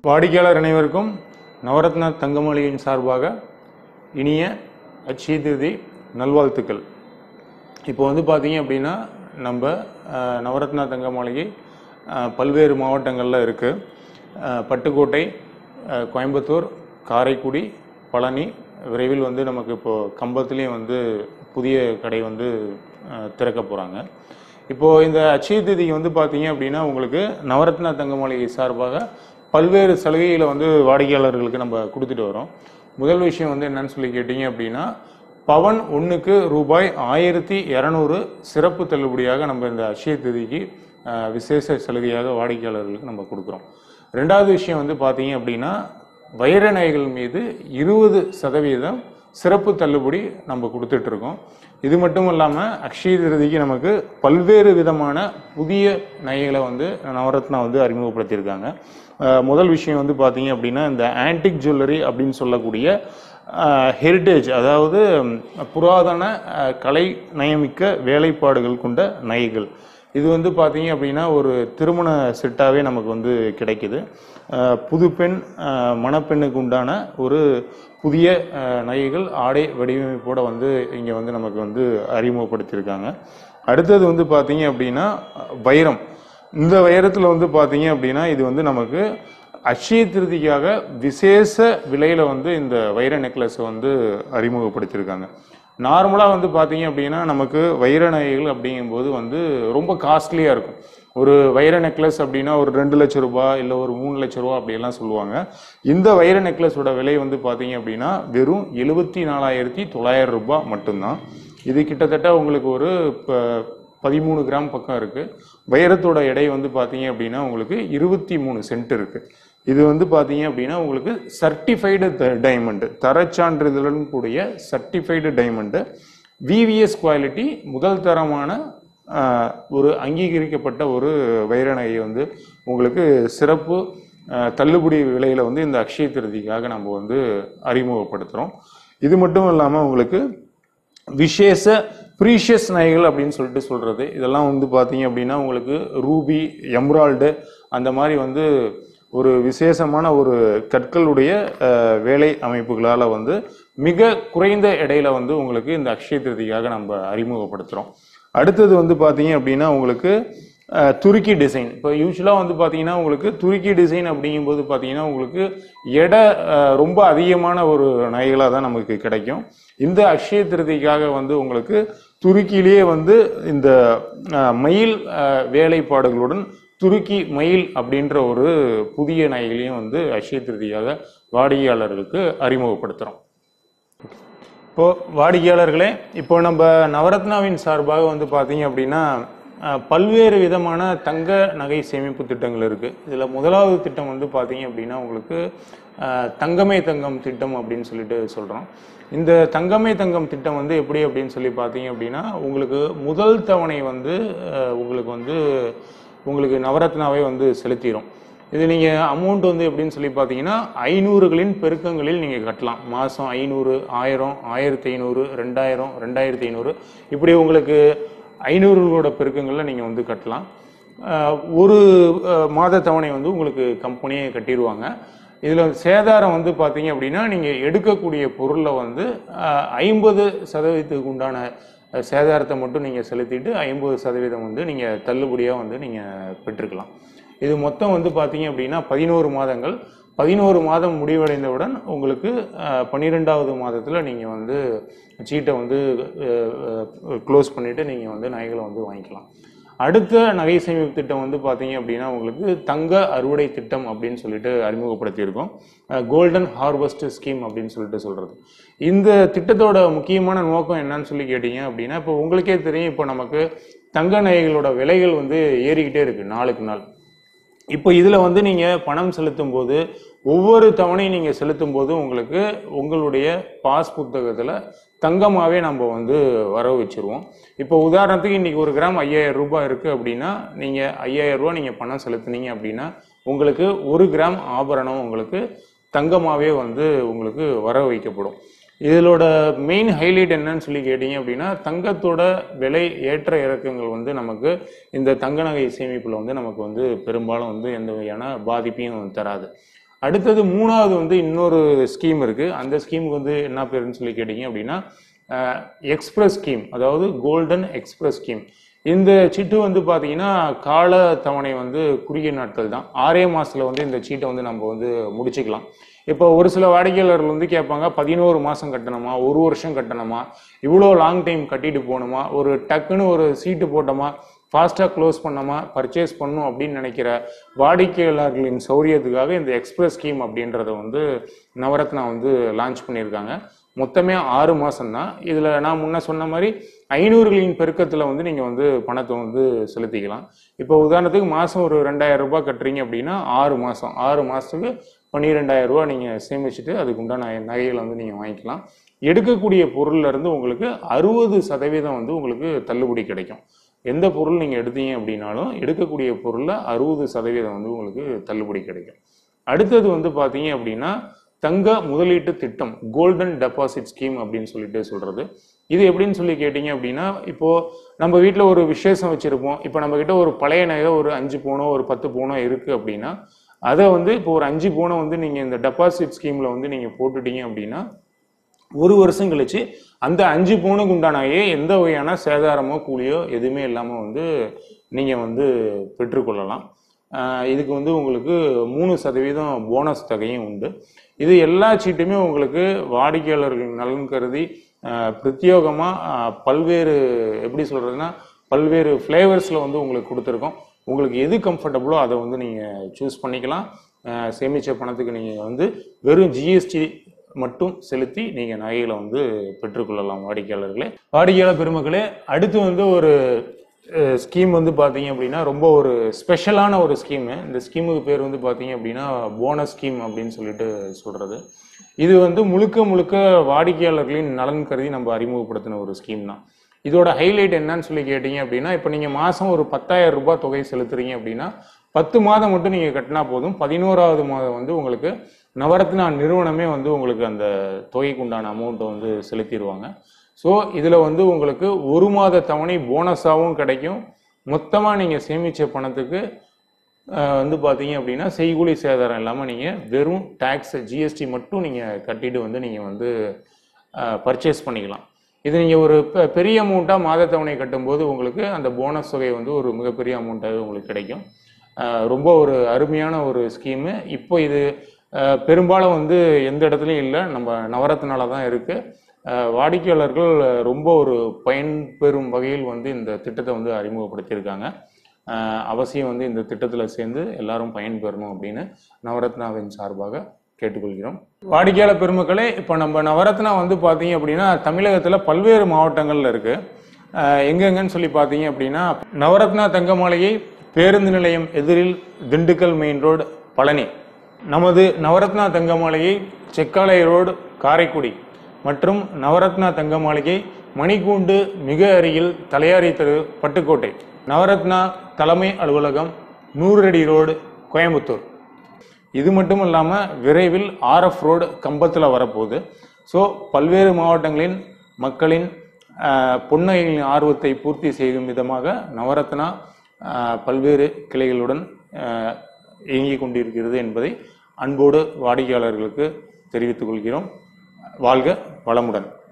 வாடிக்கையாளர் அனைவருக்கும் நவரத்ன தங்கமளியின் சார்பாக இனிய அட்சய திருதி நல்வாழ்த்துக்கள் இப்போ வந்து பார்த்தீங்க அப்படின்னா நம்ம அஹ், நவரத்னா தங்க மாளிகை அஹ், பல்வேறு மாவட்டங்களில் இருக்குது பட்டுக்கோட்டை அஹ், கோயம்புத்தூர் காரைக்குடி பழனி விரைவில் வந்து நமக்கு இப்போது கம்பத்துலேயும் வந்து புதிய கடை வந்து அஹ், திறக்க போகிறாங்க இப்போது இந்த அட்சய திதிக்கு வந்து பார்த்தீங்க அப்படின்னா உங்களுக்கு நவரத்னா தங்க மாளிகை சார்பாக பல்வேறு சலுகைகளை வந்து வாடிக்கையாளர்களுக்கு நம்ம கொடுத்துட்டு வரோம் முதல் விஷயம் வந்து என்னன்னு சொல்லி கேட்டிங்க அப்படின்னா பவன் ஒன்றுக்கு ரூபாய் ஆயிரத்தி இரநூறு சிறப்பு தள்ளுபடியாக நம்ம இந்த அட்சய திதிக்கு அஹ், விசேஷ சலுகையாக வாடிக்கையாளர்களுக்கு நம்ம கொடுக்குறோம் ரெண்டாவது விஷயம் வந்து பார்த்தீங்க அப்படின்னா வைர நகைகள் மீது இருபது சதவீதம் சிறப்பு தள்ளுபடி நம்ம கொடுத்துட்டு இருக்கோம் இது மட்டும் இல்லாமல் அக்ஷய திருதிக்கு நமக்கு பல்வேறு விதமான புதிய நகைகளை வந்து நவரத்னா வந்து அறிமுகப்படுத்தியிருக்காங்க அஹ் முதல் விஷயம் வந்து பார்த்தீங்க அப்படின்னா இந்த ஆன்டிக் ஜுவல்லரி அப்படின்னு சொல்லக்கூடிய ஹெரிட்டேஜ் அதாவது ம், புராதன அஹ், கலை நயமிக்க வேலைப்பாடுகள் கொண்ட நகைகள் இது வந்து பார்த்தீங்க அப்படின்னா ஒரு திருமண செட்டாகவே நமக்கு வந்து கிடைக்குது அஹ், புது பெண் அஹ், மணப்பெண்ணுக்கு உண்டான ஒரு புதிய அஹ், நகைகள் ஆடை வடிவமைப்போட வந்து இங்கே வந்து நமக்கு வந்து அறிமுகப்படுத்தியிருக்காங்க அடுத்தது வந்து பார்த்தீங்க அப்படின்னா வைரம் இந்த வைரத்தில் வந்து பார்த்தீங்க அப்படின்னா இது வந்து நமக்கு அட்சய திருதிக்காக விசேஷ விலையில் வந்து இந்த வைர நெக்லஸை வந்து அறிமுகப்படுத்தியிருக்காங்க நார்மலாக வந்து பார்த்தீங்க அப்படின்னா நமக்கு வைர நகைகள் அப்படிங்கும்போது வந்து ரொம்ப காஸ்ட்லியாக இருக்கும் ஒரு வைர நெக்லஸ் அப்படின்னா ஒரு ரெண்டு லட்ச ரூபாய் இல்லை ஒரு மூணு லட்ச ரூபா அப்படியெல்லாம் சொல்லுவாங்க இந்த வைர நெக்லஸோட விலை வந்து பார்த்தீங்க அப்படின்னா வெறும் எழுபத்தி நாலாயிரத்தி தொள்ளாயிரம் ரூபாய் மட்டும்தான் இது கிட்டத்தட்ட உங்களுக்கு ஒரு ப- பதிமூணு கிராம் பக்கம் இருக்கு வைரத்தோட எடை வந்து பார்த்தீங்க அப்படின்னா உங்களுக்கு இருபத்தி மூணு சென்ட் இருக்கு இது வந்து பார்த்தீங்க அப்படின்னா உங்களுக்கு சர்டிஃபைடு டைமண்டு தரச்சான்றிதழுடன் கூடிய சர்டிஃபைடு டைமண்டு விவிஎஸ் குவாலிட்டி முதல் தரமான ஆஹ், ஒரு அங்கீகரிக்கப்பட்ட ஒரு வைர நகை வந்து உங்களுக்கு சிறப்பு ஆஹ், தள்ளுபடி விலையில வந்து இந்த அக்ஷய திருதிக்காக நம்ம வந்து அறிமுகப்படுத்துகிறோம் இது மட்டும் இல்லாமல் உங்களுக்கு விசேஷ ப்ரீஷியஸ் நகைகள் அப்படின்னு சொல்லிட்டு சொல்றது இதெல்லாம் வந்து பார்த்தீங்க அப்படின்னா உங்களுக்கு ரூபி எம்ரால்டு அந்த மாதிரி வந்து ஒரு விசேஷமான ஒரு கற்களுடைய அஹ், வேலை அமைப்புகளால் வந்து மிக குறைந்த எடையில வந்து உங்களுக்கு இந்த அக்ஷய திருதிக்காக நம்ம அறிமுகப்படுத்துகிறோம் அடுத்தது வந்து பார்த்தீங்க அப்படின்னா உங்களுக்கு அஹ், துருக்கி டிசைன் இப்போ யூஸ்வலாக வந்து பார்த்தீங்கன்னா உங்களுக்கு துருக்கி டிசைன் அப்படிங்கும்போது பார்த்தீங்கன்னா உங்களுக்கு எடை அஹ், ரொம்ப அதிகமான ஒரு நகைகளாக தான் நமக்கு கிடைக்கும் இந்த அக்ஷய திருதிக்காக வந்து உங்களுக்கு துருக்கியிலேயே வந்து இந்த அஹ், மயில் அஹ், வேலைப்பாடுகளுடன் துருக்கி மயில் அப்படின்ற ஒரு புதிய நகைகளையும் வந்து அக்ஷய திருதியாக வாடிக்கையாளர்களுக்கு அறிமுகப்படுத்துகிறோம் இப்போ வாடிக்கையாளர்களே இப்போ நம்ம நவரத்னாவின் சார்பாக வந்து பார்த்தீங்க அப்படின்னா அஹ், பல்வேறு விதமான தங்க நகை சேமிப்பு திட்டங்கள் இருக்கு இதில் முதலாவது திட்டம் வந்து பார்த்தீங்க அப்படின்னா உங்களுக்கு அஹ், தங்கமே தங்கம் திட்டம் அப்படின்னு சொல்லிட்டு சொல்கிறோம் இந்த தங்கமே தங்கம் திட்டம் வந்து எப்படி அப்படின்னு சொல்லி பார்த்தீங்க அப்படின்னா உங்களுக்கு முதல் தவணை வந்து அஹ், உங்களுக்கு வந்து உங்களுக்கு நவரத்னாவே வந்து செலுத்திடும் இது நீங்கள் அமௌண்ட் வந்து எப்படின்னு சொல்லி பார்த்தீங்கன்னா ஐநூறுகளின் பெருக்கங்களில் நீங்கள் கட்டலாம் மாதம் ஐநூறு ஆயிரம் ஆயிரத்தி ஐநூறு ரெண்டாயிரம் ரெண்டாயிரத்தி ஐநூறு இப்படி உங்களுக்கு ஐநூறுகளோட பெருக்கங்களில் நீங்கள் வந்து கட்டலாம் அஹ் ஒரு அஹ், மாத தவணை வந்து உங்களுக்கு கம்பெனியே கட்டிடுவாங்க இதில் சேதாரம் வந்து பார்த்தீங்க அப்படின்னா நீங்கள் எடுக்கக்கூடிய பொருளில் வந்து ஐம்பது சதவீதத்துக்கு உண்டான அஹ், சேதாரத்தை மட்டும் நீங்கள் செலுத்திட்டு ஐம்பது சதவீதம் வந்து நீங்கள் தள்ளுபடியாக வந்து நீங்கள் பெற்றுக்கலாம் இது மொத்தம் வந்து பார்த்தீங்க அப்படின்னா பதினோரு மாதங்கள் பதினோரு மாதம் முடிவடைந்தவுடன் உங்களுக்கு அஹ், பன்னிரெண்டாவது மாதத்தில் நீங்கள் வந்து சீட்டை வந்து க்ளோஸ் பண்ணிவிட்டு நீங்கள் வந்து நகைகளை வந்து வாங்கிக்கலாம் அடுத்த நகை சேமிப்பு திட்டம் வந்து பார்த்தீங்க அப்படின்னா உங்களுக்கு தங்க அறுவடை திட்டம் அப்படின்னு சொல்லிட்டு அறிமுகப்படுத்தியிருக்கோம் கோல்டன் ஹார்வெஸ்ட் ஸ்கீம் அப்படின்னு சொல்லிட்டு சொல்கிறது இந்த திட்டத்தோட முக்கியமான நோக்கம் என்னன்னு சொல்லி கேட்டீங்க அப்படின்னா இப்போ உங்களுக்கே தெரியும் இப்போ நமக்கு தங்க நகைகளோட விலைகள் வந்து ஏறிக்கிட்டே இருக்கு நாளுக்கு நாள் இப்போ இதில் வந்து நீங்கள் பணம் செலுத்தும் போது ஒவ்வொரு தவணையும் நீங்கள் செலுத்தும் போது உங்களுக்கு உங்களுடைய பாஸ் புத்தகத்தில் தங்கமாகவே நம்ம வந்து வர வச்சிருவோம் இப்போ உதாரணத்துக்கு இன்னைக்கு ஒரு கிராம் ஐயாயிரம் ரூபாய் இருக்குது அப்படின்னா நீங்கள் ஐயாயிரம் ரூபாய் நீங்கள் பணம் செலுத்துனீங்க அப்படின்னா உங்களுக்கு ஒரு கிராம் ஆபரணம் உங்களுக்கு தங்கமாகவே வந்து உங்களுக்கு வர வைக்கப்படும் இதோட மெயின் ஹைலைட் என்னன்னு சொல்லி கேட்டீங்க அப்படின்னா தங்கத்தோட விலை ஏற்ற இறக்கங்கள் வந்து நமக்கு இந்த தங்க நகை சேமிப்பில் வந்து நமக்கு வந்து பெரும்பாலும் வந்து எந்த வகையான பாதிப்பையும் தராது அடுத்தது மூணாவது வந்து இன்னொரு ஸ்கீம் இருக்கு அந்த ஸ்கீமுக்கு வந்து என்ன பேருன்னு சொல்லி கேட்டீங்க அப்படின்னா எக்ஸ்பிரஸ் ஸ்கீம் அதாவது கோல்டன் எக்ஸ்பிரஸ் ஸ்கீம் இந்த சீட்டு வந்து பார்த்தீங்கன்னா கால தவணை வந்து குறுகிய நாட்கள் தான் ஆறே மாசத்துல வந்து இந்த சீட்டை வந்து நம்ம வந்து முடிச்சுக்கலாம் இப்போ ஒரு சில வாடிக்கையாளர்கள் வந்து கேட்பாங்க பதினோரு மாதம் கட்டணுமா ஒரு வருஷம் கட்டணுமா இவ்வளோ லாங் டைம் கட்டிட்டு போகணுமா ஒரு டக்குன்னு ஒரு சீட்டு போட்டோமா ஃபாஸ்ட்டாக க்ளோஸ் பண்ணோமா பர்ச்சேஸ் பண்ணும் அப்படின்னு நினைக்கிற வாடிக்கையாளர்களின் சௌரியத்துக்காக இந்த எக்ஸ்பிரஸ் ஸ்கீம் அப்படின்றத வந்து நவரத்னா வந்து லான்ச் பண்ணியிருக்காங்க மொத்தமே ஆறு மாதம்தான் இதில் நான் முன்ன சொன்ன மாதிரி ஐநூறுகளின் பெருக்கத்தில் வந்து நீங்கள் வந்து பணத்தை வந்து செலுத்திக்கலாம் இப்போ உதாரணத்துக்கு மாதம் ஒரு ரெண்டாயிரம் ரூபாய் கட்டுறீங்க அப்படின்னா ஆறு மாதம் ஆறு மாதத்துக்கு பன்னிரெண்டாயிரம் ரூபாய் நீங்கள் சேமிச்சுட்டு அதுக்கு உண்டான நகைகளை வந்து நீங்கள் வாங்கிக்கலாம் எடுக்கக்கூடிய பொருள்ல இருந்து உங்களுக்கு அறுபது சதவீதம் வந்து உங்களுக்கு தள்ளுபடி கிடைக்கும் எந்த பொருள் நீங்கள் எடுத்தீங்க அப்படின்னாலும் எடுக்கக்கூடிய பொருளில் அறுபது சதவீதம் வந்து உங்களுக்கு தள்ளுபடி கிடைக்கும் அடுத்தது வந்து பார்த்தீங்க அப்படின்னா தங்க முதலீட்டு திட்டம் கோல்டன் டெபாசிட் ஸ்கீம் அப்படின்னு சொல்லிட்டு சொல்றது இது எப்படின்னு சொல்லி கேட்டீங்க அப்படின்னா இப்போ நம்ம வீட்டில் ஒரு விசேஷம் வச்சிருப்போம் இப்போ நம்ம கிட்ட ஒரு பழைய நகை ஒரு அஞ்சு பவுனோ ஒரு பத்து பவுனோ இருக்கு அப்படின்னா அதை வந்து இப்போ ஒரு அஞ்சு பவுனை வந்து நீங்க இந்த டெபாசிட் ஸ்கீம்ல வந்து நீங்க போட்டுட்டீங்க அப்படின்னா ஒரு வருஷம் கழிச்சு அந்த அஞ்சு பவுனுக்கு உண்டானாயே எந்த வகையான சேதாரமோ கூலியோ எதுவுமே இல்லாமல் வந்து நீங்கள் வந்து பெற்றுக்கொள்ளலாம் ஆஹ் இதுக்கு வந்து உங்களுக்கு மூணு சதவீதம் போனஸ் தொகையும் உண்டு இது எல்லா சீட்டுமே உங்களுக்கு வாடிக்கையாளர்கள் நலன் கருதி பிரத்யோகமாக பல்வேறு எப்படி சொல்கிறதுனா பல்வேறு ஃப்ளேவர்ஸில் வந்து உங்களுக்கு கொடுத்துருக்கோம் உங்களுக்கு எது கம்ஃபர்டபுளோ அதை வந்து நீங்கள் சூஸ் பண்ணிக்கலாம் ஆஹ் சேமிச்ச பணத்துக்கு நீங்கள் வந்து வெறும் ஜிஎஸ்டி மட்டும் செலுத்தி நீங்கள் நகைகளை வந்து பெற்றுக்கொள்ளலாம் வாடிக்கையாளர்களே வாடிக்கையாளர் பெருமக்களே அடுத்து வந்து ஒரு ஸ்கீம் வந்து பார்த்தீங்க அப்படின்னா ரொம்ப ஒரு ஸ்பெஷலான ஒரு ஸ்கீமு இந்த ஸ்கீமுக்கு பேர் வந்து பார்த்தீங்க அப்படின்னா போனஸ் ஸ்கீம் அப்படின்னு சொல்லிட்டு சொல்கிறது இது வந்து முழுக்க முழுக்க வாடிக்கையாளர்களின் நலன் கருதி நம்ம அறிமுகப்படுத்தின ஒரு ஸ்கீம் தான் இதோட ஹைலைட் என்னன்னு சொல்லி கேட்டீங்க அப்படின்னா இப்போ நீங்கள் மாதம் ஒரு பத்தாயிரம் ரூபாய் தொகை செலுத்துறீங்க அப்படின்னா பத்து மாதம் மட்டும் நீங்கள் கட்டினா போதும் பதினோராவது மாதம் வந்து உங்களுக்கு நவரத்னா நிறுவனமே வந்து உங்களுக்கு அந்த தொகைக்கு உண்டான அமௌண்ட்டை வந்து செலுத்திடுவாங்க ஸோ இதில் வந்து உங்களுக்கு ஒரு மாத தவணை போனஸாகவும் கிடைக்கும் மொத்தமாக நீங்கள் சேமித்த பணத்துக்கு அஹ், வந்து பார்த்தீங்க அப்படின்னா செய்கூலி சேதாரம் இல்லாமல் நீங்கள் வெறும் டேக்ஸ் ஜிஎஸ்டி மட்டும் நீங்கள் கட்டிட்டு வந்து நீங்கள் வந்து பர்ச்சேஸ் பண்ணிக்கலாம் இது நீங்கள் ஒரு பெ- பெரிய அமௌண்ட்டாக மாத தவணை கட்டும்போது உங்களுக்கு அந்த போனஸ் தொகை வந்து ஒரு மிகப்பெரிய அமௌண்ட்டாகவே உங்களுக்கு கிடைக்கும் அஹ், ரொம்ப ஒரு அருமையான ஒரு ஸ்கீமு இப்போ இது அஹ், பெரும்பாலும் வந்து எந்த இடத்துலையும் இல்லை நம்ம நவரத்னால தான் இருக்குது வாடிக்கையாளர்கள் ரொம்ப ஒரு பயன்பெறும் வகையில் வந்து இந்த திட்டத்தை வந்து அறிமுகப்படுத்தியிருக்காங்க அஹ், அவசியம் வந்து இந்த திட்டத்தில் சேர்ந்து எல்லாரும் பயன்பெறணும் அப்படின்னு நவரத்னாவின் சார்பாக கேட்டுக்கொள்கிறோம் வாடிக்கையாளர் பெருமக்களே இப்போ நம்ம நவரத்னா வந்து பார்த்தீங்க அப்படின்னா தமிழகத்தில் பல்வேறு மாவட்டங்கள்ல இருக்கு அஹ், எங்கெங்கன்னு சொல்லி பார்த்தீங்க அப்படின்னா நவரத்னா தங்க மாளிகை பேருந்து நிலையம் எதிரில் திண்டுக்கல் மெயின் ரோடு பழனி நமது நவரத்னா தங்க மாளிகை செக்காலை ரோடு காரைக்குடி மற்றும் நவரத்னா தங்க மாளிகை மணிக்கூண்டு மிக அருகில் தலையாரி தெரு பட்டுக்கோட்டை நவரத்னா தலைமை அலுவலகம் நூறடி ரோடு கோயம்புத்தூர் இது மட்டும் இல்லாமல் விரைவில் ஆர்எஃப் ரோடு கம்பத்தில் வரப்போகுது ஸோ பல்வேறு மாவட்டங்களின் மக்களின் ஆஹ், பொன்னைகளின் ஆர்வத்தை பூர்த்தி செய்யும் விதமாக நவரத்னா ஆஹ், பல்வேறு கிளைகளுடன் ஆஹ், இயங்கிக் கொண்டிருக்கிறது என்பதை அன்போடு வாடிக்கையாளர்களுக்கு தெரிவித்துக் கொள்கிறோம் வாழ்க வளமுடன்